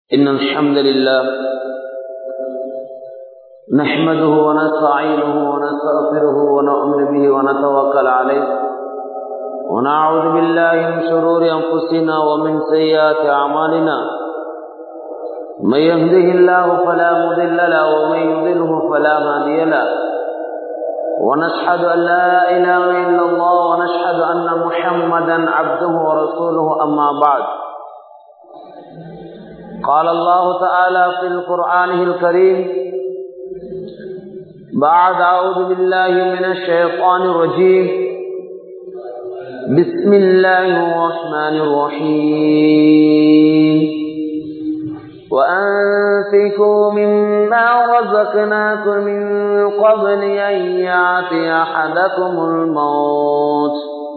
إن الحمد لله نحمده ونستعينه ونستغفره ونؤمن به ونتوكل عليه ونعوذ بالله من شرور أنفسنا ومن سيئات أعمالنا من يهده الله فلا مضل له ومن يضله فلا هادي له ونشهد أن لا إله إلا الله ونشهد أن محمدا عبده ورسوله أما بعد قال الله تعالى في القرآن الكريم بعد أعوذ بالله من الشيطان الرجيم بسم الله الرحمن الرحيم وأنفقوا مما رزقناكم من قبل أن يأتي أحدكم الموت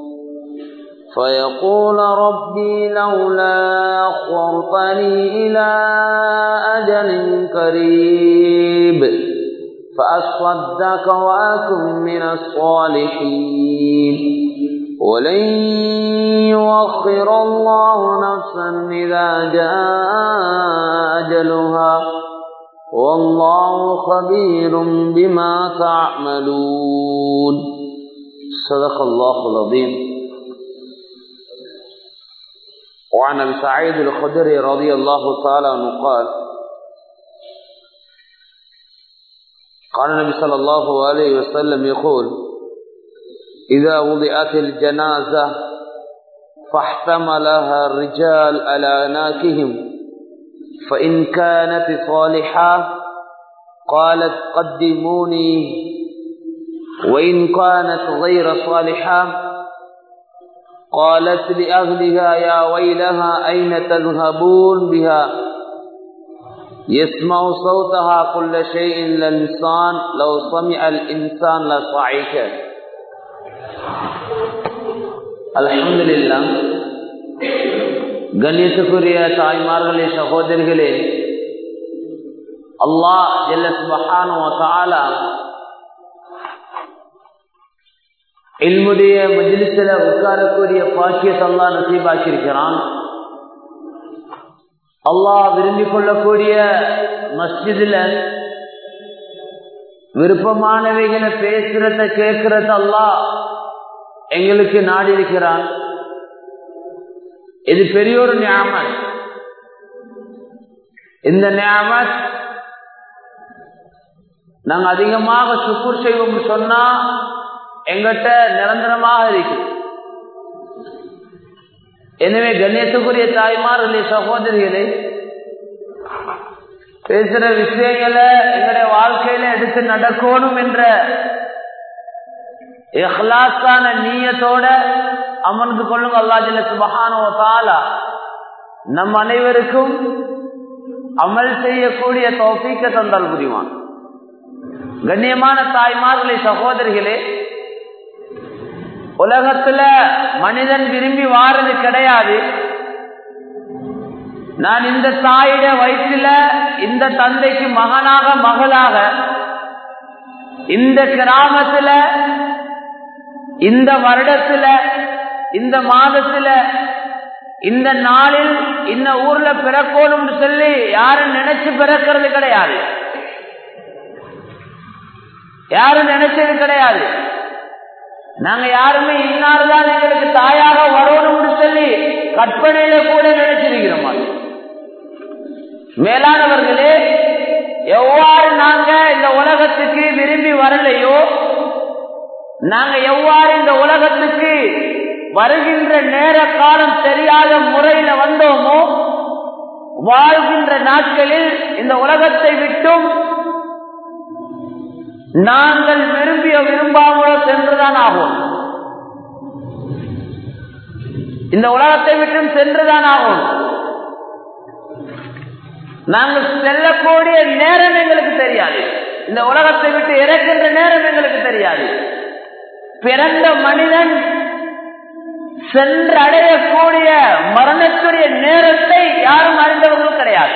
فيقول ربي لولا أخرتني إلى أجل قريب فأصدق وأكن من الصالحين ولن يؤخر الله نفسا إذا جاء أجلها والله خبير بما تعملون صدق الله العظيم وعن ابي سعيد الخدري رضي الله تعالى عنه قال قال النبي صلى الله عليه وسلم يقول إذا وضعت الجنازة فاحتملها الرجال على أناكهم فإن كانت صالحة قالت قدموني وإن كانت غير صالحة قالت لأهلها يا ويلها أين تذهبون بها يسمع صوتها كل شيء الإنسان لو سمع الإنسان لصعيك الحمد لله கண்ணியத்துக்குரிய தாய்மார்களே சகோதரிகளே அல்லாஹ் ஜல்ல சுபஹானு தாலா இல்முடைய மஜிலிசில உட்காரக்கூடிய பாக்கியத்தை அல்லா நசீபாக்கியிருக்கிறான் அல்லாஹ் விரும்பி கொள்ளக்கூடிய மஸ்ஜிதுல விருப்பமானவைகளை பேசுறத கேட்கறத அல்லாஹ் எங்களுக்கு நாடி இருக்கிறான் இது பெரிய ஒரு ஞாபகம் இந்த ஞாபகம் நாங்க அதிகமாக சுக்குர் செய்வோம் சொன்னா எங்கிட்ட நிரந்தரமாக இருக்கு எனவே கண்ணியத்துக்குரிய தாய்மார்களே சகோதரிகளே பேசுற விஷயங்களை எங்களுடைய வாழ்க்கையில எடுத்து நடக்கணும் என்ற எஹ்லாசான நீயத்தோட அமர்ந்து கொள்ளுங்க அல்லாஜில சுபஹானோ தாலா நம் அனைவருக்கும் அமல் செய்யக்கூடிய தோப்பிக்க தந்தால் புரிவான் கண்ணியமான தாய்மார்களே சகோதரிகளே உலகத்துல மனிதன் விரும்பி வாரது கிடையாது நான் இந்த தாயிட வயிற்றுல இந்த தந்தைக்கு மகனாக மகளாக இந்த கிராமத்துல இந்த வருடத்துல இந்த மாதத்துல இந்த நாளில் இந்த ஊர்ல பிறக்கணும் சொல்லி யாரும் நினைச்சு பிறக்கிறது கிடையாது யாரும் நினைச்சது கிடையாது நாங்க யாருமே இன்னார்தான் எங்களுக்கு தாயாக வரணும்னு சொல்லி கற்பனையில கூட நினைச்சிருக்கிறோம் மேலானவர்களே எவ்வாறு நாங்க இந்த உலகத்துக்கு விரும்பி வரலையோ நாங்க எவ்வாறு இந்த உலகத்துக்கு வருகின்ற நேர காலம் தெரியாத முறையில வந்தோமோ வாழ்கின்ற நாட்களில் இந்த உலகத்தை விட்டும் நாங்கள் விரும்பிய விரும்பாமலோ சென்றுதான் ஆகும் இந்த உலகத்தை விட்டும் சென்றுதான் ஆகும் நாங்கள் செல்லக்கூடிய நேரம் எங்களுக்கு தெரியாது இந்த உலகத்தை விட்டு இறக்கின்ற நேரம் எங்களுக்கு தெரியாது பிறந்த மனிதன் சென்றடையக்கூடிய மரணத்துடைய நேரத்தை யாரும் அறிந்தவர்கள் கிடையாது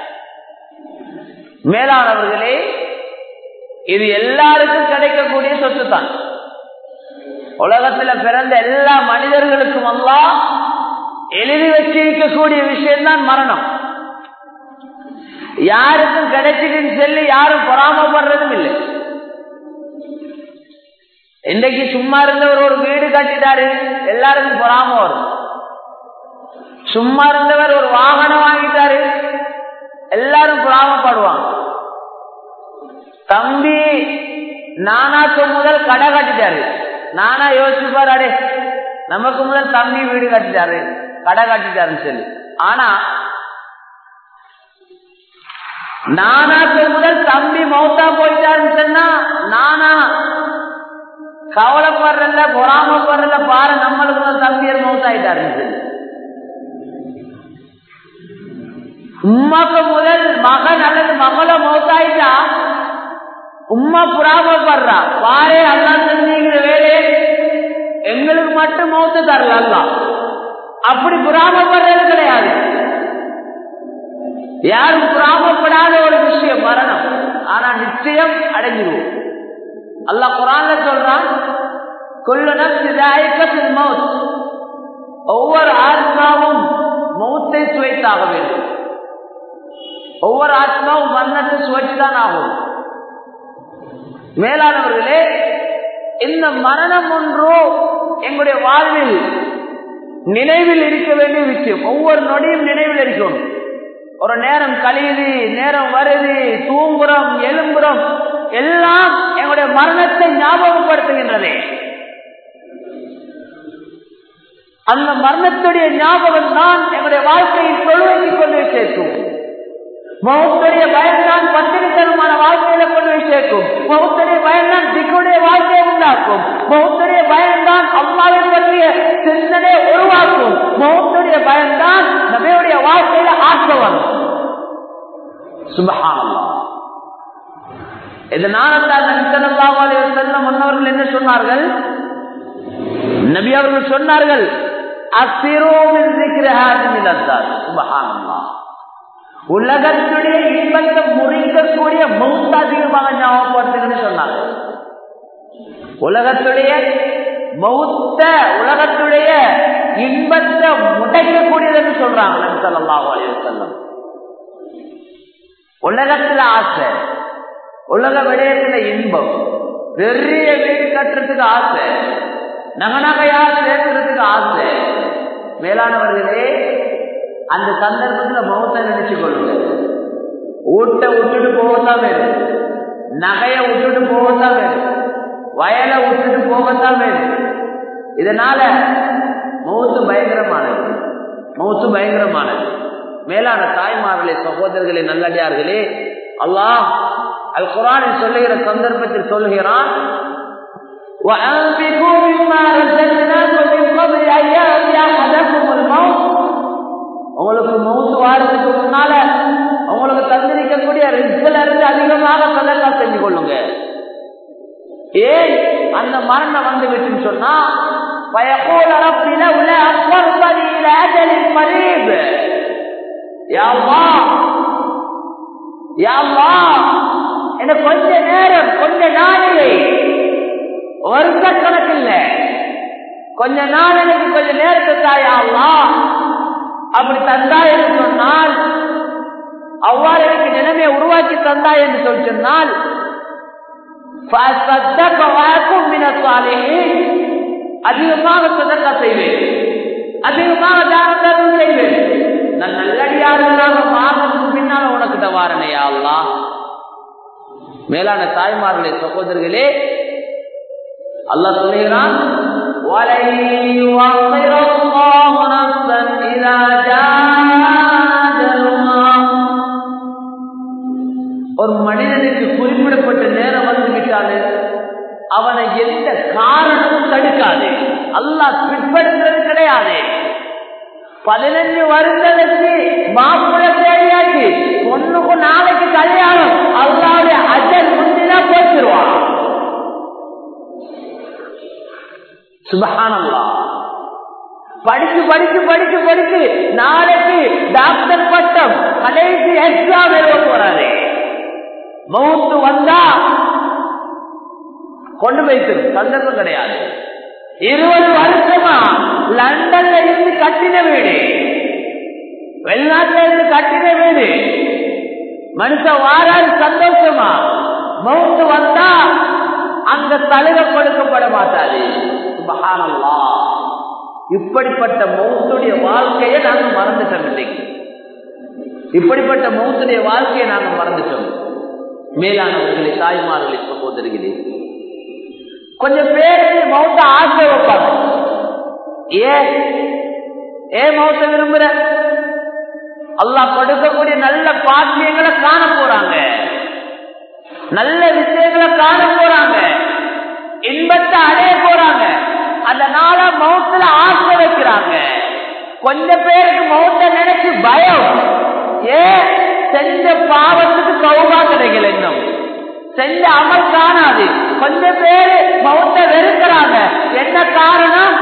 மேலானவர்களே இது எல்லாருக்கும் கிடைக்கக்கூடிய சொத்து தான் உலகத்துல பிறந்த எல்லா மனிதர்களுக்கும் அல்லா எழுதி வச்சிருக்கக்கூடிய விஷயம்தான் மரணம் யாருக்கும் கிடைச்சிட்டுன்னு சொல்லி யாரும் பொறாமப்படுறதும் இல்லை இன்னைக்கு சும்மா இருந்தவர் ஒரு வீடு கட்டிட்டாரு எல்லாருக்கும் பொறாம வரும் சும்மா இருந்தவர் ஒரு வாகனம் வாங்கிட்டாரு எல்லாரும் பொறாமப்படுவாங்க தம்பி நானாக்கு முதல் கடை கட்டிட்டாரு நானா யோசிச்சு பாரு நமக்கு முதல் தம்பி வீடு கட்டிட்டாரு கடை கட்டிட்டாருன்னு சொல்லி ஆனா நானாக்கு முதல் தம்பி மௌத்தா போயிட்டாருன்னு சொன்னா நானா கவலைப்படுறல பொறாமப்படுறல பாரு நம்மளுக்கு முதல் தம்பியர் மௌத்தாயிட்டாருன்னு சொல்லி உமாக்கு முதல் மகன் அல்லது மகள மௌத்தாயிட்டா உம்மா புறாமப்படுறா பாரே அல்லா செஞ்சீங்கிற வேலையே எங்களுக்கு மட்டும் மௌத்து தரல அல்லா அப்படி புறாமப்படுறது கிடையாது யாரும் புறாமப்படாத ஒரு விஷயம் மரணம் ஆனா நிச்சயம் அடைஞ்சிருவோம் அல்லா குரான்ல சொல்றான் கொள்ளுனத்தின் மவுத் ஒவ்வொரு ஆத்மாவும் மௌத்தை சுவைத்தாக வேண்டும் ஒவ்வொரு ஆத்மாவும் மரணத்தை சுவைச்சுதான் ஆகும் மேலானவர்களே இந்த மரணம் ஒன்றோ எங்களுடைய வாழ்வில் நினைவில் இருக்க வேண்டிய விஷயம் ஒவ்வொரு நொடியும் நினைவில் இருக்கணும் ஒரு நேரம் கழியுது நேரம் வருது தூங்குறோம் எலும்புறோம் எல்லாம் எங்களுடைய மரணத்தை ஞாபகப்படுத்துகின்றதே அந்த மரணத்துடைய ஞாபகம் தான் எங்களுடைய வாழ்க்கையில் தொழுவைக்கு கொண்டு சேர்க்கும் மௌத்துடைய பயன்தான் பத்திரித்தனமான வாழ்க்கையில கொண்டு போய் சேர்க்கும் மௌத்துடைய பயன்தான் திக்குடைய வாழ்க்கையை உண்டாக்கும் மௌத்துடைய பயன்தான் அம்மாவை பற்றிய சிந்தனையை உருவாக்கும் மௌத்துடைய பயன்தான் நபையுடைய வாழ்க்கையில ஆசை வரும் சுபகானல்லா இதனால்தான் நபிசல்லாஹு செல்லம் முன்னவர்கள் என்ன சொன்னார்கள் நபி அவர்கள் சொன்னார்கள் அசிரோமில் சுபகானல்லா உலகத்துடைய இன்பத்தை முறிக்கக்கூடிய மௌத்த அதிகமாக ஞாபகப்படுத்துங்கன்னு சொன்னாங்க உலகத்துடைய மௌத்த உலகத்துடைய இன்பத்தை முடைக்கக்கூடியதுன்னு சொல்றாங்க நபி ஸல்லல்லாஹு அலைஹி வஸல்லம் உலகத்துல ஆசை உலக விடயத்துல இன்பம் பெரிய வீடு கட்டுறதுக்கு ஆசை நகநகையா சேர்க்கிறதுக்கு ஆசை மேலானவர்களே அந்த சந்தர்ப்பத்துல மௌத்த நினைச்சு கொள்ளுங்க ஊட்ட விட்டுட்டு போகத்தான் வேணும் நகைய விட்டுட்டு போகத்தான் வேணும் வயலை விட்டுட்டு போகத்தான் வேணும் இதனால மௌத்து பயங்கரமானது மௌத்து பயங்கரமானது மேலான தாய்மார்களே சகோதரர்களே நல்லடியார்களே அல்லாஹ் அல் குரானில் சொல்லுகிற சந்தர்ப்பத்தில் சொல்லுகிறான் وأنفقوا مما رزقناكم من قبل أن يأتي أحدكم الموت உங்களுக்கு மவுத்து வாரத்துக்கு முன்னால உங்களுக்கு தந்திருக்கக்கூடிய ரிஸ்கில் இருந்து அதிகமாக சதக்கா செஞ்சு கொள்ளுங்க ஏன் அந்த மரணம் வந்து விட்டுன்னு சொன்னா பயப்போல் அரப்பில உள்ள அப்பர் பதியில் அஜலின் மரீப் யாவா யாவா என்ன கொஞ்ச நேரம் கொஞ்ச நாளிலே வருஷ கணக்கில்ல கொஞ்ச நாள் எனக்கு கொஞ்ச நேரத்தை தாயாவா அப்படி தந்தாய் என்று சொன்னால் அவ்வாறு எனக்கு நிலைமையை உருவாக்கி தந்தாய் என்று சொல்லி சொன்னால் அதிகமாக சதக்கா செய்வேன் அதிகமாக தான தர்மம் செய்வேன் நான் நல்லடியார்களாக மாறதுக்கு பின்னால் உனக்கு தவாரணையா அல்லா மேலான தாய்மார்களே சகோதரர்களே அல்லாஹ் சொல்லுகிறான் وَلَن يُؤَخِّرَ اللَّهُ نَفْسًا إِذَا جَاءَ أَجَلُهَا ஒரு மனிதனுக்கு குறிப்பிடப்பட்ட நேரம் வந்து விட்டாலே அவனை எந்த காரணமும் தடுக்காது அல்லாஹ் பிற்படுத்துறது கிடையாது பதினஞ்சு வருஷத்துக்கு மாப்பிள்ள தேடியாச்சு பொண்ணுக்கு நாளைக்கு கல்யாணம் அல்லாவுடைய அஜல் முந்தினா போச்சிருவான் சுபஹானல்லா படிச்சு படிச்சு படிச்சு படிச்சு நாளைக்கு டாக்டர் பட்டம் கடைசி எக்ஸாம் எழுத போறாரு மவுத்து வந்தா கொண்டு போய்த்து சந்தர்ப்பம் கிடையாது இருபது வருஷமா லண்டன்ல இருந்து கட்டின வீடு வெளிநாட்டுல இருந்து கட்டின வீடு மனுஷன் வாராது சந்தோஷமா மவுத்து வந்தா அங்க தழுக கொடுக்கப்பட மாட்டாது சுபஹானல்லா இப்படிப்பட்ட மௌத்துடைய வாழ்க்கையை நாங்க மறந்துட்டோம் இன்னைக்கு இப்படிப்பட்ட மௌத்துடைய வாழ்க்கையை நாங்க மறந்துட்டோம் மேலானவர்களே தாய்மார்களே சகோதரிகளே கொஞ்சம் பேர் மௌத்த ஆசை வைப்பாங்க ஏன் ஏன் மௌத்த விரும்புற அல்லாஹ் கொடுக்கக்கூடிய நல்ல பாக்கியங்களை காண போறாங்க நல்ல விஷயங்களை காண போறாங்க இன்பத்தை அடைய போறாங்க அதனால மௌத்துல ஆசை வைக்கிறாங்க கொஞ்ச பேருக்கு மௌத்த நினைச்சு பயம் ஏன் செஞ்ச பாவத்துக்கு கௌபா கிடைக்கல இன்னும் செஞ்ச அமல் காணாது கொஞ்ச பேரு மௌத்த வெறுக்கிறாங்க என்ன காரணம்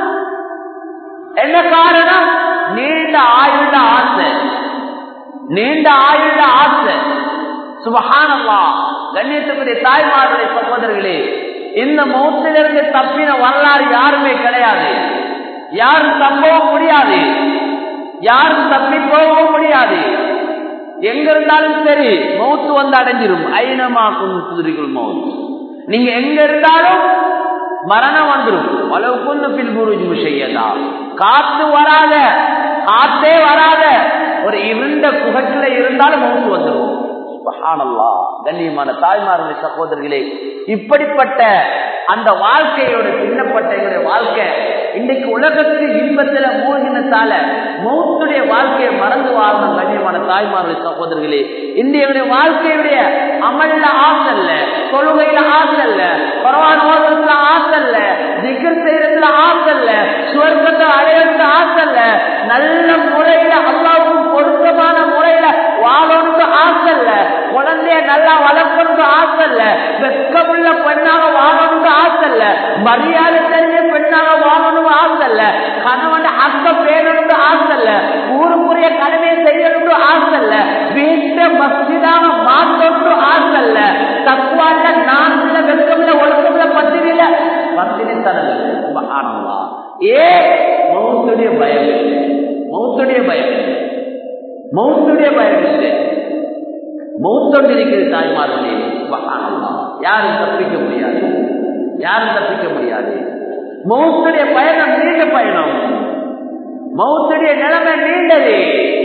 என்ன காரணம் நீண்ட ஆயுள்ள ஆசை நீண்ட ஆயுள்ள ஆசை சுபகானல்லா கண்ணியத்துக்குரிய தாய்மார்களே சகோதரர்களே இந்த மௌத்திலிருந்து தப்பின வரலாறு யாருமே கிடையாது யாரும் தப்பவும் முடியாது யாரும் தப்பி போகவும் முடியாது எங்க இருந்தாலும் சரி மௌத்து வந்து அடைஞ்சிரும் ஐனமாக்கும் குதிரைகள் மௌத் நீங்க எங்க இருந்தாலும் மரணம் வந்துடும் அளவுக்கு பின் குருஜ் செய்யதா காத்து வராத காத்தே வராத ஒரு இருண்ட குகத்துல இருந்தாலும் மௌத்து வந்துடும் சுபஹானல்லா கண்ணியமான தாய்மார்களே சகோதரர்களே இப்படிப்பட்ட அந்த வாழ்க்கையோட சின்னப்பட்ட எங்களுடைய வாழ்க்கை இன்னைக்கு உலகத்துக்கு இன்பத்துல மூழ்கினத்தால மௌத்துடைய வாழ்க்கையை மறந்து வாழணும் கண்ணியமான தாய்மார்களே சகோதரர்களே இந்திய வாழ்க்கையுடைய அமல்ல ஆசல்ல தொழுகையில ஆசல்ல பரவான ஓதுறதுல ஆசல்ல திகர் செய்யறதுல ஆசல்ல சுவர்க்கத்தை அடையறதுல ஆசல்ல நல்ல முறையில அல்லாவுக்கு பொருத்தமான முறையில வாழணும்னு ஆசல்ல குழந்தைய நல்லா வளர்க்கணும்னு ஆசல்ல வெக்கமுள்ள பெண்ணாக வாழணும்னு ஆசல்ல மரியாதை தெரிஞ்ச பெண்ணாக வாழணும் ஆசல்ல கணவன் அக்க பேரணும்னு ஆசல்ல ஊருக்குரிய கடமையை செய்யணும்னு ஆசல்ல வீட்டை மஸ்ஜிதாக மாற்றணும்னு ஆசல்ல தக்குவாண்ட நான்குல வெக்கமுள்ள ஒழுக்கமுள்ள பத்திரியில பத்திரி தரல ஆனவா ஏ மௌத்துடைய பயம் இல்லை மௌத்துடைய பயம் இல்லை மௌத்துடைய பயம் இல்லை மௌத்தொண்டு இருக்கிற தாய்மார்களே யாரும் தப்பிக்க முடியாது யாரும் தப்பிக்க முடியாது மௌத்துடைய பயணம் நீண்ட பயணம் மௌத்துடைய நிலைமை நீண்டது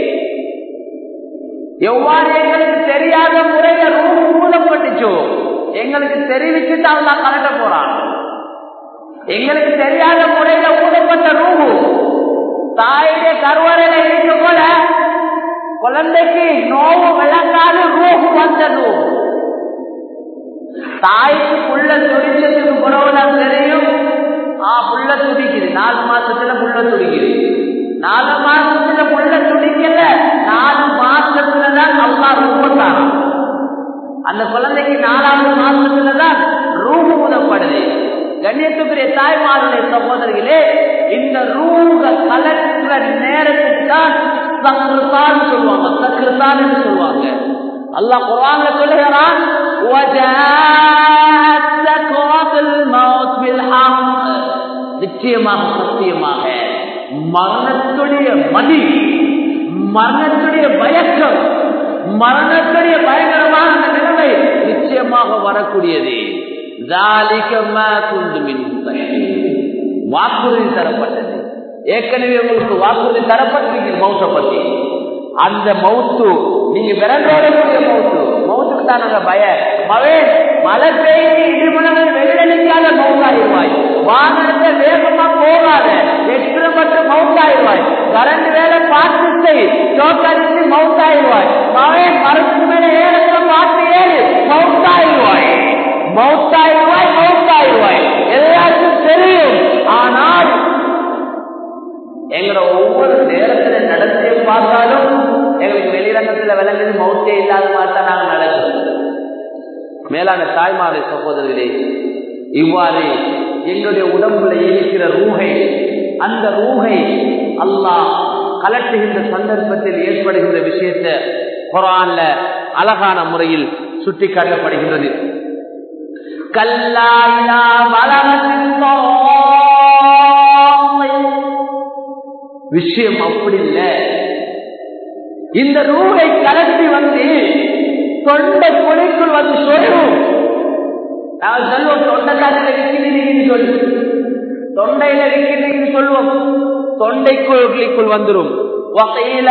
எவ்வாறு எங்களுக்கு தெரியாத முறையில ரூம் மூடப்பட்டுச்சோ எங்களுக்கு தெரிவிச்சுட்டு அல்லா கலட்ட போறான் எங்களுக்கு தெரியாத முறையில ஊடப்பட்ட ரூபு தாயுடைய கருவறையில இருக்க போல குழந்தைக்கு நோவு விளங்காது ரூபு வந்த நோவு தாய்க்கு புள்ள துடிச்சதுக்கு பிறகுதான் தெரியும் ஆ புள்ள துடிக்குது நாலு மாசத்துல புள்ள துடிக்குது நாலு மாசத்துல புள்ள துடிக்கல நாலு மாசத்துலதான் அல்லா ரூபத்தான் அந்த குழந்தைக்கு நாலாவது மாசத்துலதான் ரூபு உதப்படுது கண்ணியத்துக்குரிய தாய்மாருடைய சகோதரிகளே இந்த ரூக கலக்கிற நேரத்துக்கு தான் சக்ருதான் சொல்லுவாங்க சக்ருதான் என்று சொல்லுவாங்க அல்லாஹ் குரான்ல சொல்லுகிறான் நிச்சயமாக சத்தியமாக மரணத்துடைய மதி மரணத்துடைய பயக்கம் மரணத்துடைய பயங்கரமான அந்த நிலைமை நிச்சயமாக வரக்கூடியது வாக்குறுதி தரப்பட்டது ஏற்கனவே உங்களுக்கு வாக்குறுதி தரப்பட்டிருக்கு மௌத்த பத்தி அந்த மௌத்து நீங்க விரண்டோடக்கூடிய மௌத்து மௌத்துக்கு தான் நாங்க பய மவே மழை பெய்து இடிமலங்கள் வெள்ளடிக்காத மௌத்தாயிருவாய் வாகனத்தை வேகமா போகாத எட்டு மட்டும் மௌத்தாயிருவாய் கரண்ட் வேலை பார்த்து செய் தோட்டடித்து மௌத்தாயிருவாய் மவே மரத்துக்கு மேல ஏறத்துல பார்த்து ஏறு மௌத்தாயிருவாய் மௌத்தாயிருவாய் மௌத்தாயிருவாய் எல்லாருக்கும் தெரியும் ஆனால் எங்களோட ஒவ்வொரு நேரத்துல நடத்திய பார்த்தாலும் எங்களுக்கு வெளிரங்கத்துல விளங்குது மௌத்தே இல்லாத மாதிரி தான் நாங்கள் நடக்கிறோம் மேலான தாய்மாரை சகோதரர்களே இவ்வாறு எங்களுடைய உடம்புல இருக்கிற ரூகை அந்த ரூகை அல்லாஹ் கலட்டுகின்ற சந்தர்ப்பத்தில் ஏற்படுகின்ற விஷயத்தை குரான்ல அழகான முறையில் சுட்டி காட்டப்படுகின்றது கல்லாயிலா விஷயம் அப்படி இல்லை இந்த ரூகை கலட்டி வந்து தொண்டை குழிக்குள் வந்து சொல்லும் நான் சொல்லுவோம் தொண்டை காட்டில விற்கிறீங்கன்னு சொல்லு தொண்டையில விற்கிறீங்கன்னு சொல்லுவோம் தொண்டைக்குள் குழிக்குள் வந்துடும் வகையில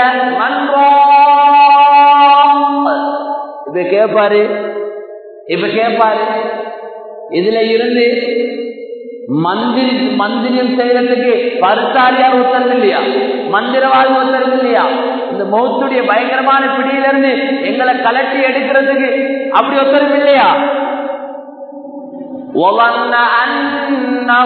இப்ப கேட்பாரு இப்ப கேட்பாரு இதுல இருந்து மந்திரி மந்திரியம் செய்யறதுக்கு பருத்தாரியார் உத்தரவு இல்லையா மந்திரவாதி உத்தரவு இல்லையா இந்த மௌத்துடைய பயங்கரமான பிடியிலிருந்து எங்களை கலட்டி எடுக்கிறதுக்கு அப்படி உத்தரவு இல்லையா وظن أنه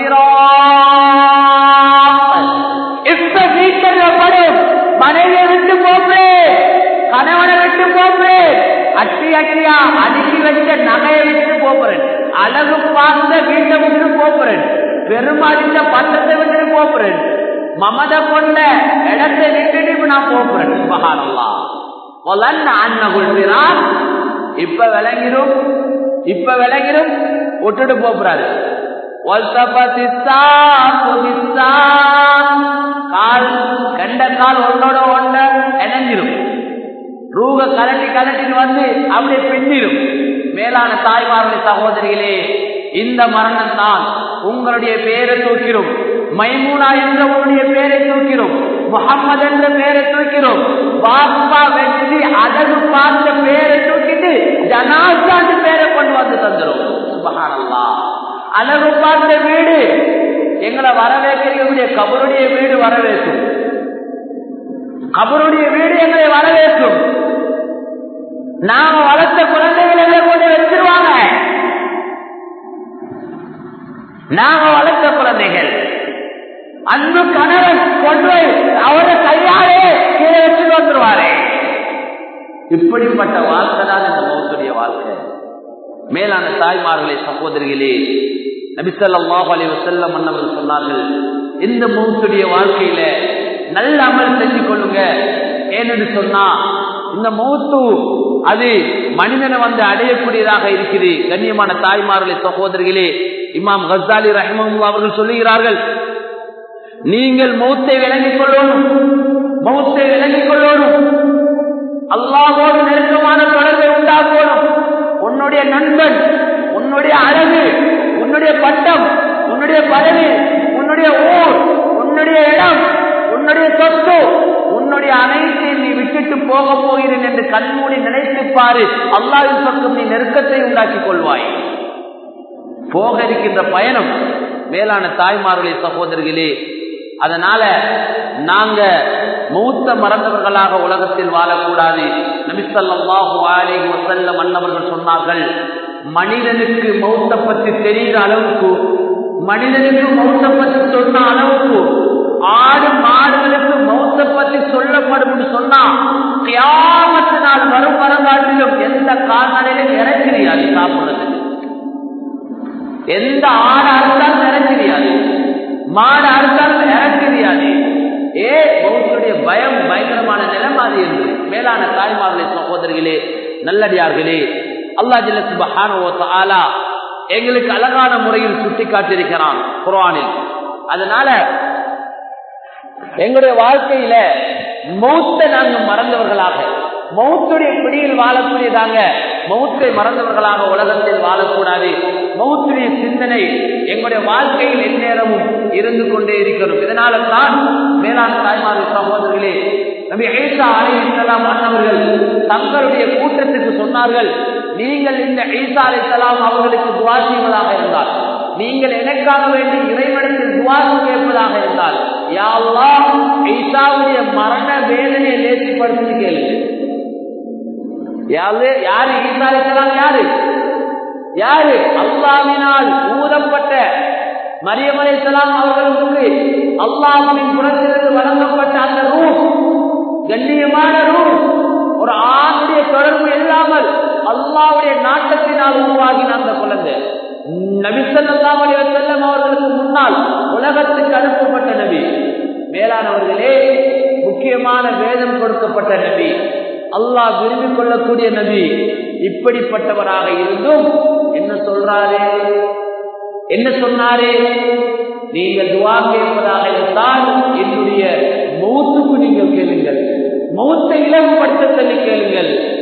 الفراق இப்ப வீட்டில் படும் மனைவியை விட்டு போப்பேன் கணவனை விட்டு போப்பேன் அட்டி அட்டியா அடுக்கி வச்ச நகையை விட்டு போறேன் அழகு பார்த்த வீட்டை விட்டு போறேன் பெருமாடித்த பந்தத்தை விட்டு போறேன் மமத கொண்ட இடத்தை விட்டுட்டு நான் போறேன் மகானல்லா அன்னகுள்கிறான் இப்ப விளங்கிடும் இப்ப விளங்கிடும் விட்டுட்டு போறாரு கால் கண்ட கால் ஒன்னோட ஒண்ட இணைஞ்சிரும் ரூக கலட்டி கலட்டிட்டு வந்து அப்படியே பின்னிடும் மேலான தாய்மார்களே சகோதரிகளே இந்த மரணம் தான் உங்களுடைய பெயரை தூக்கிறோம் மைமூனா என்ற உங்களுடைய பெயரை தூக்கிறோம் முகம்மது என்ற பெயரை தூக்கிறோம் பாப்பா வெற்றி அழகு பார்த்த பெயரை தூக்கிட்டு ஜனாசாண்டு பெயரை கொண்டு வந்து தந்துரும் சுபகானல்லா அழகு பார்த்த வீடு எங்களை வரவேற்கக்கூடிய கபருடைய வீடு வரவேற்கும் கபருடைய வீடு எங்களை வரவேற்கும் நாம வளர்த்த குழந்தைகளை கொண்டு வச்சிருவாங்க நாம வளர்த்த குழந்தைகள் அன்பு கணவன் கொண்டு அவரை கையாலே கீழே வச்சு வந்துருவாரு இப்படிப்பட்ட வாழ்க்கை தான் இந்த மௌத்துடைய வாழ்க்கை மேலான தாய்மார்களே சகோதரிகளே நபிசல்லாஹ் அலி வசல்லம் மன்னவர் சொன்னார்கள் இந்த மௌத்துடைய வாழ்க்கையில நல்ல அமல் செஞ்சு கொள்ளுங்க ஏன்னு சொன்னா இந்த மௌத்து அது மனிதனை வந்து அடையக்கூடியதாக இருக்குது கண்ணியமான தாய்மார்களே சகோதரிகளே இமாம் கசாலி ரஹ்மல்லா அவர்கள் சொல்லுகிறார்கள் நீங்கள் மௌத்தை விளங்கிக் கொள்ளணும் மௌத்தை விளங்கிக் கொள்ளணும் அல்லாஹோடு நெருக்கமான தொடர்பை உண்டாக்கணும் உன்னுடைய நண்பன் உன்னுடைய அழகு உன்னுடைய பட்டம் உன்னுடைய பதவி உன்னுடைய ஊர் உன்னுடைய இடம் உன்னுடைய சொத்து உன்னுடைய அனைத்தையும் நீ விட்டுட்டு போக போகிறேன் என்று கண்மூடி நினைத்து பாரு அல்லாவின் பக்கம் நீ நெருக்கத்தை உண்டாக்கிக் கொள்வாய் போக இருக்கின்ற பயணம் மேலான தாய்மார்களே சகோதரிகளே அதனால நாங்க மூத்த மறந்தவர்களாக உலகத்தில் வாழக்கூடாது நபிசல்லாஹு அலிஹி வசல்ல மன்னவர்கள் சொன்னார்கள் மனிதனுக்கு மௌத்த பற்றி தெரிகிற அளவுக்கு மனிதனுக்கு மௌத்த பற்றி சொன்ன அளவுக்கு ஆடு மாடுகளுக்கு மௌத்த பற்றி சொல்லப்படும் சொன்னா கியாமத்து நாள் வரும் வரங்காட்டிலும் எந்த கால்நடையிலும் இறச்சிரியாது சாப்பிடுறதுக்கு எந்த ஆடு அறுத்தாலும் இறச்சிரியாது மாடு அறுத்தாலும் இறச்சிரியாது ஏ பௌத்தருடைய பயம் பயங்கரமான நிலம் அது என்று மேலான தாய்மார்களே சகோதரிகளே நல்லடியார்களே அல்லா ஜில்ல சுபஹானோ எங்களுக்கு அழகான முறையில் சுட்டி காட்டியிருக்கிறான் குரானில் அதனால எங்களுடைய வாழ்க்கையில மௌத்த நாங்க மறந்தவர்களாக மௌத்துடைய பிடியில் வாழக்கூடியதாங்க மௌத்தை மறந்தவர்களாக உலகத்தில் வாழக்கூடாது மௌத்துடைய சிந்தனை எங்களுடைய வாழ்க்கையில் எந்நேரமும் இருந்து கொண்டே இருக்கணும் இதனால தான் மேலாண் தாய்மார்கள் சகோதரர்களே நபி ஐசா அலை இஸ்லாம் அண்ணவர்கள் தங்களுடைய கூட்டத்துக்கு சொன்னார்கள் நீங்கள் இந்த ஐசா அலை சலாம் அவர்களுக்கு துவா செய்வதாக இருந்தால் நீங்கள் எனக்காக வேண்டி இறைவனத்தில் துவாசு கேட்பதாக இருந்தால் யாவா ஐசாவுடைய மரண வேதனையை லேசிப்படுத்தி கேளுங்க யாரு யாரு ஈசா அலைசலாம் யாரு யாரு அல்லாவினால் ஊதப்பட்ட மரியம் அலைசலாம் அவர்களுக்கு அல்லாஹின் புறத்திலிருந்து வழங்கப்பட்ட அந்த ரூ கண்ணியமான ரூ ஒரு ஆணுடைய தொடர்பு இல்லாமல் அல்லாவுடைய நாட்டத்தினால் உருவாகின அந்த குழந்தை நபிசல்லாம் செல்லம் அவர்களுக்கு முன்னால் உலகத்துக்கு அனுப்பப்பட்ட நபி மேலானவர்களே முக்கியமான வேதம் கொடுக்கப்பட்ட நபி அல்லாஹ் விரும்பிக் கொள்ளக்கூடிய நபி இப்படிப்பட்டவராக இருந்தும் என்ன சொல்றாரு என்ன சொன்னாரே நீங்கள் துவா கேட்பதாக இருந்தால் என்னுடைய மௌத்துக்கு நீங்கள் கேளுங்கள் மௌத்தை இலகுபடுத்த சொல்லி கேளுங்கள்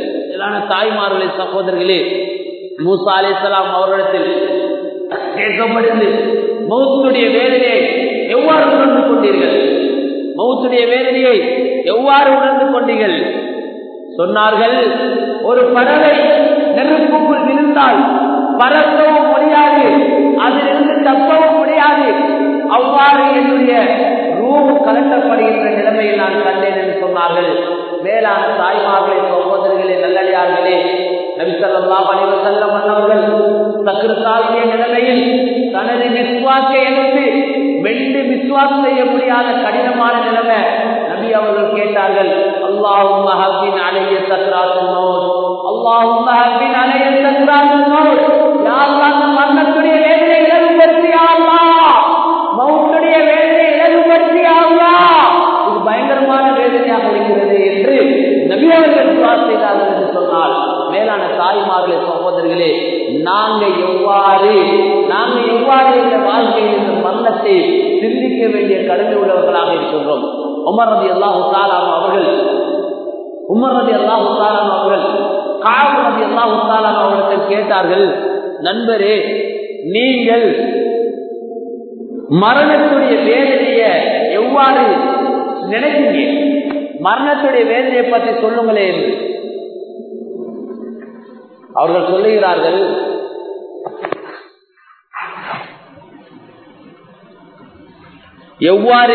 மேலான தாய்மார்களே சகோதரர்களே மூசா அலிசலாம் அவர்களிடத்தில் கேட்கப்படுது மௌத்துடைய வேதனையை எவ்வாறு உணர்ந்து கொண்டீர்கள் மௌத்துடைய வேதனையை எவ்வாறு உணர்ந்து கொண்டீர்கள் சொன்னார்கள் ஒரு பறவை நெருப்புக்குள் விழுந்தால் பறக்கவும் முடியாது அதிலிருந்து தப்பவும் முடியாது அவ்வாறு என்னுடைய ரூம் கலட்டப்படுகின்ற நிலைமையில் நான் கண்டேன் என்று சொன்னார்கள் மேலான தாய்மார்களே சகோதரர்களே நல்லடியார்களே நபிசல்லா பணிவு செல்ல மன்னவர்கள் சக்கரத்தாளுடைய நிலைமையில் தனது விஸ்வாசை எடுத்து வெண்டு விஸ்வாஸ் செய்ய முடியாத கடினமான நிலைமை நபி அவர்கள் கேட்டார்கள் அல்லாஹும் மஹபின் அலைய சக்கராத்தின் நோர் அல்லாஹும் மஹபின் அலைய சக்கராத்தின் நோர் யாரெல்லாம் மரணத்துடைய வேதனை இழவுபடுத்தியாவா மௌத்துடைய வேதனை இழவுபடுத்தியாவா இது பயங்கரமான வேதனையாக இருக்கிறது என்று நபி அவர்கள் துவா செய்தார்கள் என்று சொன்னால் மேலான தாய்மார்களே சகோதரர்களே நாங்க எவ்வாறு நாங்க எவ்வாறு இந்த வாழ்க்கையில் இந்த மரணத்தை சிந்திக்க வேண்டிய கடமை உள்ளவர்களாக இருக்கின்றோம் உமர் ரதி அல்லாஹு தாலாம் அவர்கள் உமர் ரதி அல்லாஹு தாலாம் அவர்கள் காவு ரதி அல்லாஹு தாலாம் அவர்கள் கேட்டார்கள் நண்பரே நீங்கள் மரணத்துடைய வேதனைய எவ்வாறு நினைச்சீங்க மரணத்துடைய வேதனையை பற்றி சொல்லுங்களேன் என்று அவர்கள் சொல்லுகிறார்கள் எவ்வாறு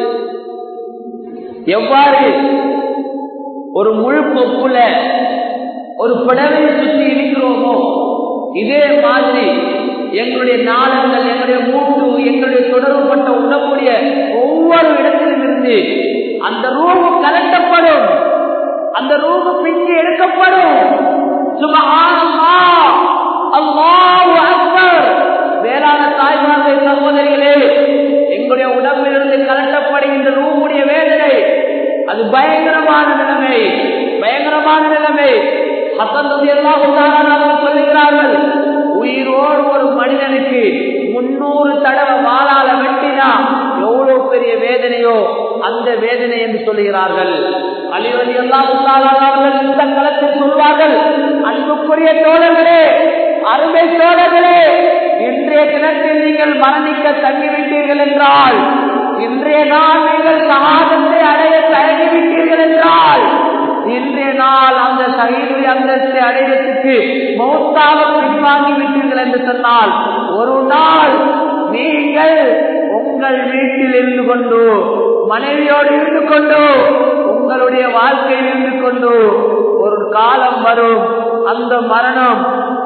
எவ்வாறு ஒரு முழு பொப்புல ஒரு புடவையை சுற்றி இருக்கிறோமோ இதே மாதிரி எங்களுடைய நாளங்கள் எங்களுடைய மூட்டு எங்களுடைய தொடர்புபட்ட உண்ணக்கூடிய ஒவ்வொரு இடத்திலும் இருந்து அந்த ரூபு கலட்டப்படும் அந்த ரூபு பிஞ்சு எடுக்கப்படும் வேளாண் தாய்மார்கள் சகோதரிகளே எங்களுடைய உடம்பிலிருந்து கலட்டப்படுகின்ற ரூபுடைய வேதனை அது பயங்கரமான நிலைமை பயங்கரமான நிலைமை சொல்லுகிறார்கள் உயிரோடு ஒரு மனிதனுக்கு முன்னூறு தடவை வாழால வெட்டினா எவ்வளவு பெரிய வேதனையோ அந்த வேதனை என்று சொல்லுகிறார்கள் அலிவலி எல்லாம் அவர்கள் இந்த களத்தில் சொல்வார்கள் அன்புக்குரிய தோழர்களே அருமை தோழர்களே இன்றைய தினத்தில் நீங்கள் மரணிக்க தங்கிவிட்டீர்கள் என்றால் இன்றைய நாள் நீங்கள் சகாதத்தை அடைய தயங்கிவிட்டீர்கள் என்றால் இன்றைய நாள் அந்த சகையுடைய அந்தஸ்தை அடைவதற்கு மௌத்தாக பின்வாங்கி விட்டீர்கள் என்று சொன்னால் ஒரு நாள் நீங்கள் உங்கள் வீட்டில் இருந்து கொண்டு மனைவியோடு இருந்து கொண்டு உங்களுடைய வாழ்க்கையில் இருந்து கொண்டு ஒரு காலம் வரும் அந்த மரணம்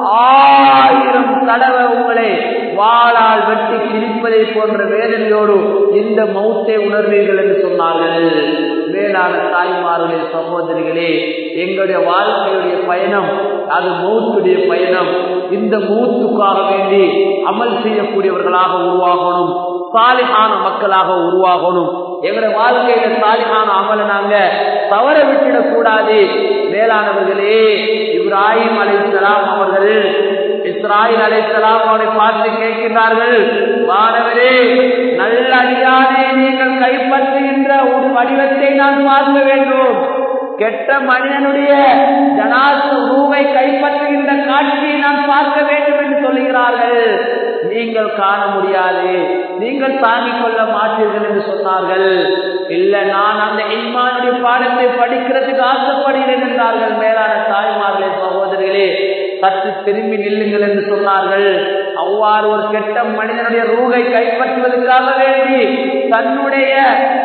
ஆயிரம் தடவை உங்களை வாளால் வெட்டி கிழிப்பதை போன்ற வேதனையோடு இந்த மௌத்தை உணர்வீர்கள் என்று சொன்னார்கள் மேலான தாய்மார்களே சகோதரிகளே எங்களுடைய வாழ்க்கையுடைய பயணம் அது மௌத்துடைய பயணம் இந்த மூத்துக்காக வேண்டி அமல் செய்யக்கூடியவர்களாக உருவாகணும் சாலிகான மக்களாக உருவாகணும் எங்களுடைய வாழ்க்கையில சாலிகான அமலை நாங்க தவற விட்டுடக் கூடாது மேலானவர்களே இப்ராஹிம் அலைசலாம் அவர்கள் இஸ்ராயில் அலைசலாம் அவரை பார்த்து கேட்கிறார்கள் மாணவரே நல்ல அடியானே நீங்கள் கைப்பற்றுகின்ற ஒரு வடிவத்தை நான் பார்க்க வேண்டும் கெட்ட மனிதனுடைய ஜனாசு ரூவை கைப்பற்றுகின்ற காட்சியை நான் பார்க்க வேண்டும் என்று சொல்லுகிறார்கள் நீங்கள் காண முடியாது நீங்கள் தாங்கிக் கொள்ள மாட்டீர்கள் என்று சொன்னார்கள் இல்ல நான் அந்த இம்மானுடைய பாடத்தை படிக்கிறதுக்கு ஆசைப்படுகிறேன் என்றார்கள் மேலான தாய்மார்களே சகோதரிகளே சற்று திரும்பி நில்லுங்கள் என்று சொன்னார்கள் அவ்வாறு ஒரு கெட்ட மனிதனுடைய ரூகை கைப்பற்றுவதற்காக வேண்டி தன்னுடைய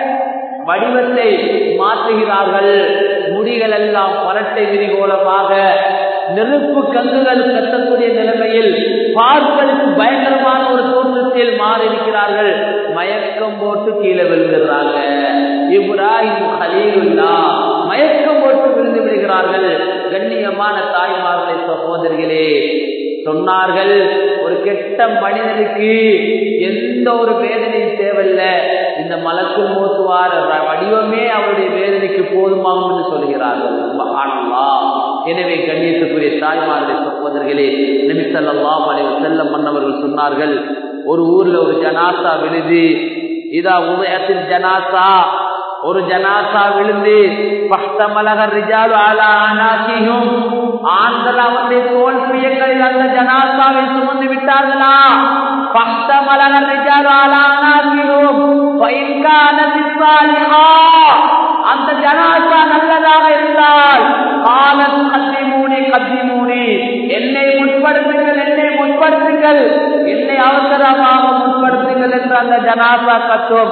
வடிவத்தை மாற்றுகிறார்கள் முடிகள் எல்லாம் பரட்டை விரிகோலமாக நெருப்பு கங்குகள் கட்டக்கூடிய நிலைமையில் பார்ப்பதற்கு பயங்கரமான ஒரு தோற்றத்தில் மாறி இருக்கிறார்கள் மயக்கம் போட்டு கீழே விழுகிறாங்க இப்ராஹிம் ஹலீலுல்லா மயக்கம் போட்டு விழுந்து விடுகிறார்கள் கண்ணியமான தாய்மார்களே சகோதரிகளே சொன்னார்கள் ஒரு கெட்ட மனிதனுக்கு எந்த ஒரு வேதனையும் தேவையில்ல இந்த மலக்குள் மோசுவார வடிவமே அவருடைய வேதனைக்கு போதுமாகும் என்று சொல்கிறார்கள் எனவே கண்ணியத்துக்குரிய தாய்மார்களே சகோதரர்களே நிமிஷல்லா மலைவு செல்ல மன்னவர்கள் சொன்னார்கள் ஒரு ஊர்ல ஒரு ஜனாசா விழுது இதா உதயத்தில் ஜனாசா ஒரு ஜனாசா விழுந்து பஸ்தமலக ரிஜாலு அலா அனாசியும் ஜனாசாவை சுமந்து விட்டார்களா فاحتمل الرجال على أناقهم وإن كانت الصالحة அந்த ஜனாசா நல்லதாக இருந்தால் காலன் கத்திமூனி கத்திமூனி என்னை முற்படுத்துங்கள் என்னை முற்படுத்துங்கள் என்னை அவசரமாக முற்படுத்துங்கள் என்று அந்த ஜனாசா கத்தும்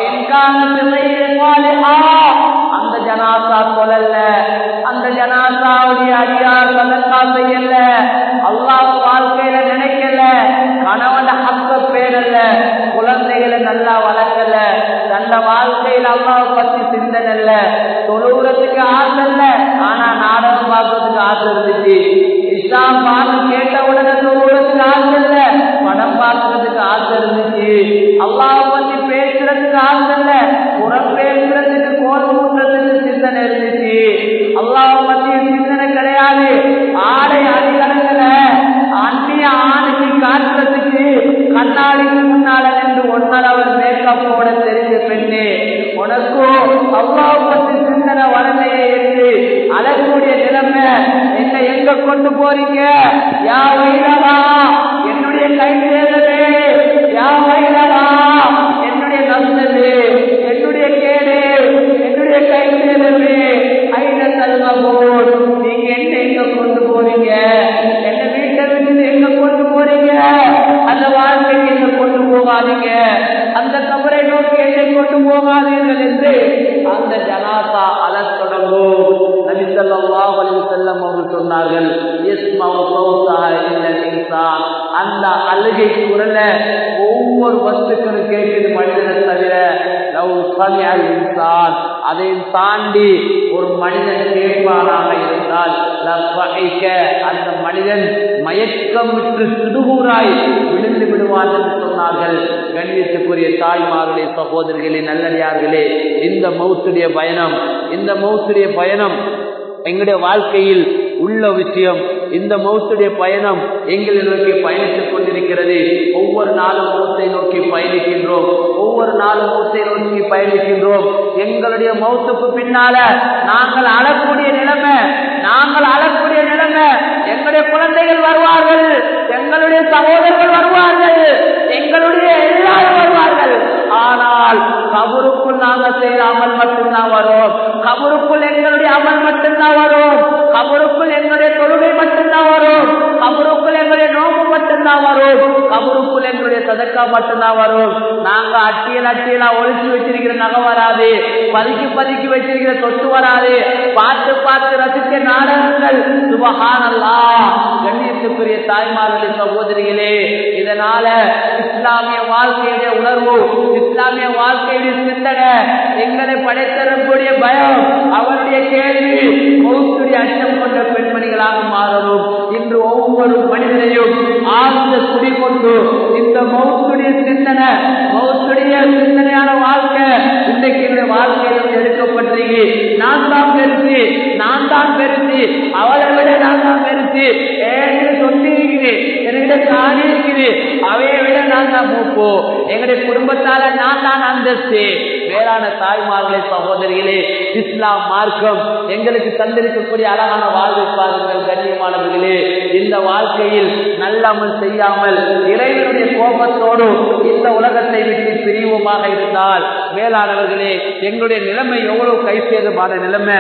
அந்த ஜனாசா கொலல்ல அந்த ஜனாசாவுடைய அடியார் சதக்கா செய்யல அல்லாஹ் வாழ்க்கையில நினைக்கல கணவன் ஹக்க பேரல்ல குழந்தைகளை நல்லா வளர்க்கல தந்த வாழ்க்கையில் அல்லாஹ் பத்தி சிந்தனை இல்ல தொழுகிறதுக்கு ஆசை இல்ல ஆனா நாடகம் பார்க்கறதுக்கு ஆசை இருந்துச்சு இஸ்லாம் பார்த்து கேட்ட உடனே தொழுகிறதுக்கு ஆசை இல்ல படம் பார்க்கறதுக்கு ஆசை இருந்துச்சு அல்லாஹ் பத்தி பேசுறதுக்கு ஆசை இல்ல புறம் பேசுறதுக்கு கோல் மூட்டுறதுக்கு சிந்தனை இருந்துச்சு அல்லாஹ் பத்தி சிந்தனை கிடையாது ஆடை அடிக்கலங்கல அந்நிய ஆணுக்கு காட்டுறதுக்கு கண்ணாடிக்கு முன்னால நின்று ஒன்னரை அவர் மேக்கப் போட தெரிஞ்ச பெண்ணு உனக்கும் அல்லாஹ் பத்தி சிந்தனை வரலையே என்று அழக்கூடிய நிலைமை என்ன எங்க கொண்டு போறீங்க யா வைரவா என்னுடைய கை சேதமே யா வைரவா என்னுடைய நல்லது என்னுடைய கேடு என்னுடைய கை சேதமே ஐன தல்வ போல் நீங்க என்ன எங்க கொண்டு போறீங்க என்ன வீட்டை விட்டு எங்க கொண்டு போறீங்க அந்த வாழ்க்கைக்கு எங்க கொண்டு போகாதீங்க அந்த கபரை நோக்கி என்னை கொண்டு போகாதீர்கள் என்று அந்த ஜனாசா அலத் தொடங்கும் நபி ஸல்லல்லாஹு அலைஹி வஸல்லம் அவர்கள் சொன்னார்கள் இஸ்மவு சௌதஹ இல்லல் இன்சான் அந்த அழுகை குரல ஒவ்வொரு வஸ்துக்களும் கேட்குது மனிதனை தவிர லவ் சமிஅல் இன்சான் அதை தாண்டி ஒரு மனிதன் கேட்பானாக இருந்தால் லஃபஹிக அந்த மனிதன் மயக்கமுற்று சிடுகூராய் விழுந்து விடுவான் என்று சொன்னார்கள் கண்ணியத்துக்குரிய தாய்மார்களே சகோதரர்களே நல்லடியார்களே இந்த மௌத்துடைய பயணம் இந்த மௌத்துடைய பயணம் எங்களுடைய வாழ்க்கையில் உள்ள விஷயம் இந்த மௌத்துடைய பயணம் எங்களை நோக்கி பயணித்துக் கொண்டிருக்கிறது ஒவ்வொரு நாளும் மௌத்தை நோக்கி பயணிக்கின்றோம் ஒவ்வொரு நாளும் மௌத்தை நோக்கி பயணிக்கின்றோம் எங்களுடைய மௌத்துக்கு பின்னால நாங்கள் அழக்கூடிய நிலைமை நாங்கள் அழக்கூடிய நிலைமை எங்களுடைய குழந்தைகள் வருவார்கள் எங்களுடைய சகோதரர்கள் வருவார்கள் எங்களுடைய எல்லாரும் வருவார்கள் ஆனால் கபருக்குள் நாங்கள் செய்த அமல் மட்டும்தான் வரும் கபருக்குள் எங்களுடைய அமல் மட்டும்தான் வரும் கபருக்குள் எங்களுடைய தொழுகை மட்டும்தான் வரும் கபருக்குள் எங்களுடைய நோம்பு மட்டும்தான் வரும் கபருக்குள் எங்களுடைய சதக்கா மட்டும்தான் வரும் நாங்க அட்டியல் அட்டியலா ஒழிச்சு வச்சிருக்கிற நகை வராது பதுக்கி பதுக்கி வச்சிருக்கிற சொத்து வராது பார்த்து பார்த்து ரசிக்க நாடகங்கள் சுபஹானல்லா கண்ணியத்துக்குரிய தாய்மார்களே சகோதரிகளே இதனால இஸ்லாமிய வாழ்க்கையுடைய உணர்வு இஸ்லாமிய வாழ்க்கையுடைய சிந்தனை எங்களை படைத்தரக்கூடிய பயம் அவருடைய கேள்வி மௌத்துடைய அச்சம் கொண்ட பெண்மணிகளாக மாறணும் இன்று ஒவ்வொரு மனிதனையும் ஆழ்ந்த குடி கொண்டு இந்த மௌத்துடைய சிந்தனை மௌத்துடைய சிந்தனையான வாழ்க்கை இன்றைக்கு என்னுடைய வாழ்க்கையில் எடுக்கப்பட்டிருக்கு நான் தான் பெருசு நான் தான் பெருசு அவளை விட நான் தான் பெருசு ஏன்னு சொல்லி இருக்கிறேன் என்கிட்ட காணி இருக்குது அவையை விட நான் தான் மூப்போ எங்களுடைய குடும்பத்தால நான் தான் அந்தஸ்து வேளாண் தாய்மார்களே சகோதரிகளே இஸ்லாம் மார்க்கம் எங்களுக்கு தந்திருக்கக்கூடிய அழகான வாழ்வை பாருங்கள் கண்ணியமானவர்களே இந்த வாழ்க்கையில் நல்லமல் செய்யாமல் இறைவனுடைய கோபத்தோடு இந்த உலகத்தை விட்டு பிரிவுமாக இருந்தால் மேலானவர்களே எங்களுடைய நிலைமை எவ்வளவு கைசேதமான நிலைமை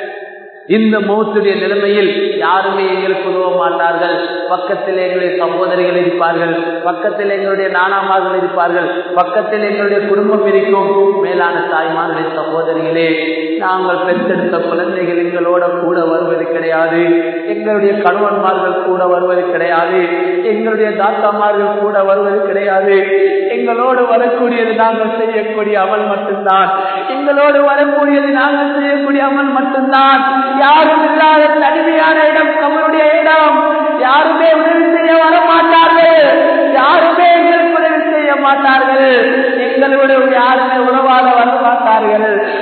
இந்த மௌத்துடைய நிலைமையில் யாருமே எங்களுக்கு உதவ மாட்டார்கள் பக்கத்தில் எங்களுடைய சகோதரிகள் இருப்பார்கள் பக்கத்தில் எங்களுடைய நானாமார்கள் இருப்பார்கள் பக்கத்தில் எங்களுடைய குடும்பம் இருக்கும் மேலான தாய்மார்களே சகோதரிகளே நாங்கள் பெற்றெடுத்த குழந்தைகள் எங்களோட கூட வருவது கிடையாது எங்களுடைய கணவன்மார்கள் கூட வருவது கிடையாது எங்களுடைய தாத்தாமார்கள் கூட வருவது கிடையாது எங்களோடு வரக்கூடியது நாங்கள் செய்யக்கூடிய அமல் மட்டும்தான் எங்களோடு வரக்கூடியது நாங்கள் செய்யக்கூடிய அமல் மட்டும்தான் யாரும் இல்லாத தனிமையான இடம் கமருடைய இடம் யாருமே உதவி செய்ய வர மாட்டார்கள் யாருமே எங்களுக்கு உதவி செய்ய மாட்டார்கள் எங்களோட யாருமே உறவாட வர மாட்டார்கள் துணைக்கு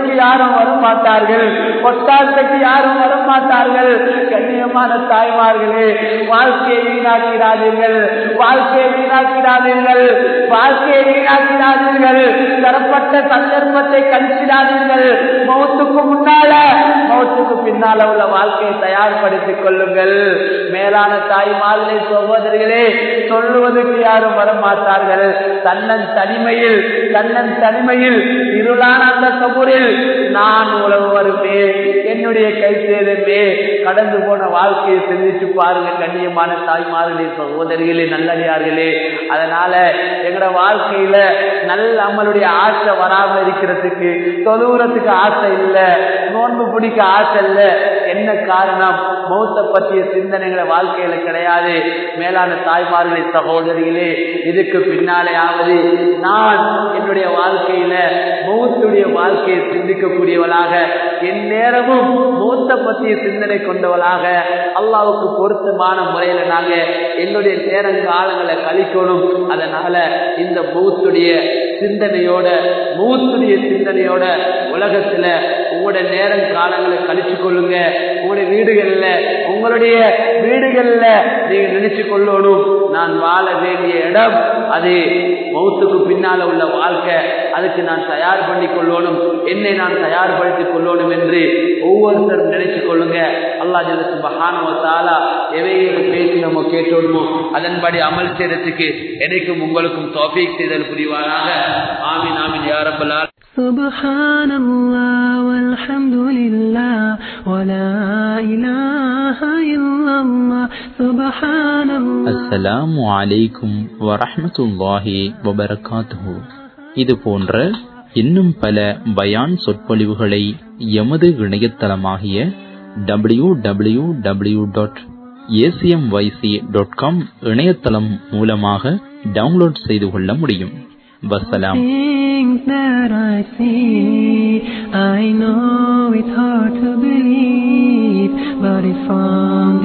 பஸ்ஸுக்கு யாரும் வர மாட்டார்கள் ஒட்டாசைக்கு யாரும் வர மாட்டார்கள் கண்ணியமான தாய்மார்களே வாழ்க்கையை வீணாக்கிறாதீர்கள் வாழ்க்கையை வீணாக்கிறாதீர்கள் வாழ்க்கையை வீணாக்கிறாதீர்கள் தரப்பட்ட சந்தர்ப்பத்தை கழிச்சிடாதீர்கள் மௌத்துக்கு முன்னால மௌத்துக்கு பின்னால உள்ள வாழ்க்கையை தயார்படுத்திக் கொள்ளுங்கள் மேலான தாய்மார்களே சகோதரிகளே சொல்லுவதற்கு யாரும் வரமாட்டார்கள் தன்னன் தனிமையில் தன்னன் தனிமையில் இருளான அந்த கபூரில் நான் உழவு வருமே என்னுடைய கை சேதமே கடந்து போன வாழ்க்கையை சிந்திச்சு பாருங்க கண்ணியமான தாய்மார்களே சகோதரிகளே நல்லடியார்களே அதனால எங்களோட வாழ்க்கையில நல்ல நம்மளுடைய ஆசை வராம இருக்கிறதுக்கு தொழுவுறதுக்கு ஆசை இல்லை நோன்பு பிடிக்க ஆசை இல்லை என்ன காரணம் மௌத்த பற்றிய சிந்தனைகளை வாழ்க்கையில கிடையாது மேலான தாய்மார்களே சகோதரிகளே இதுக்கு பின்னாலேயாவது நான் என்னுடைய வாழ்க்கையில மௌத்துடைய வாழ்க்கையை சிந்திக்கக்கூடியவளாக என் நேரமும் மௌத்த பற்றிய சிந்தனை கொண்டவளாக அல்லாவுக்கு பொருத்தமான முறையில நாங்க என்னுடைய நேரங்காலங்களை கழிக்கணும் அதனால இந்த மௌத்துடைய சிந்தனையோட மூத்துடைய சிந்தனையோட உலகத்துல உங்களுடைய நேரம் காலங்களை கழிச்சு கொள்ளுங்க உங்களுடைய வீடுகள்ல உங்களுடைய வீடுகள்ல நீங்க நினைச்சு கொள்ளணும் நான் வாழ வேண்டிய இடம் அது மௌத்துக்கு பின்னால உள்ள வாழ்க்கை அதுக்கு நான் தயார் பண்ணி கொள்ளணும் என்னை நான் தயார்படுத்திக் கொள்ளணும் என்று ஒவ்வொருத்தரும் நினைச்சு கொள்ளுங்க அல்லா ஜலசு மகானவத்தாலா எவைகளை பேசி நம்ம கேட்டோடுமோ அதன்படி அமல் செய்யறதுக்கு எனக்கும் உங்களுக்கும் தோஃபீக் செய்தல் புரிவாராக ஆமீன் ஆமீன் யாரப்பலா سبحان الله والحمد لله ولا إله إلا الله سبحان الله அஸ்ஸலாமு அலைக்கும் வரஹ்மத்துல்லாஹி வபரகாத்துஹு இது போன்ற இன்னும் பல பயான் சொற்பொழிவுகளை எமது இணையதளமாகிய W W W dot ACMYC dot com இணையதளம் மூலமாக டவுன்லோட் செய்து கொள்ள முடியும் வசலாம் Things that I see, I know it's hard to believe, but it's from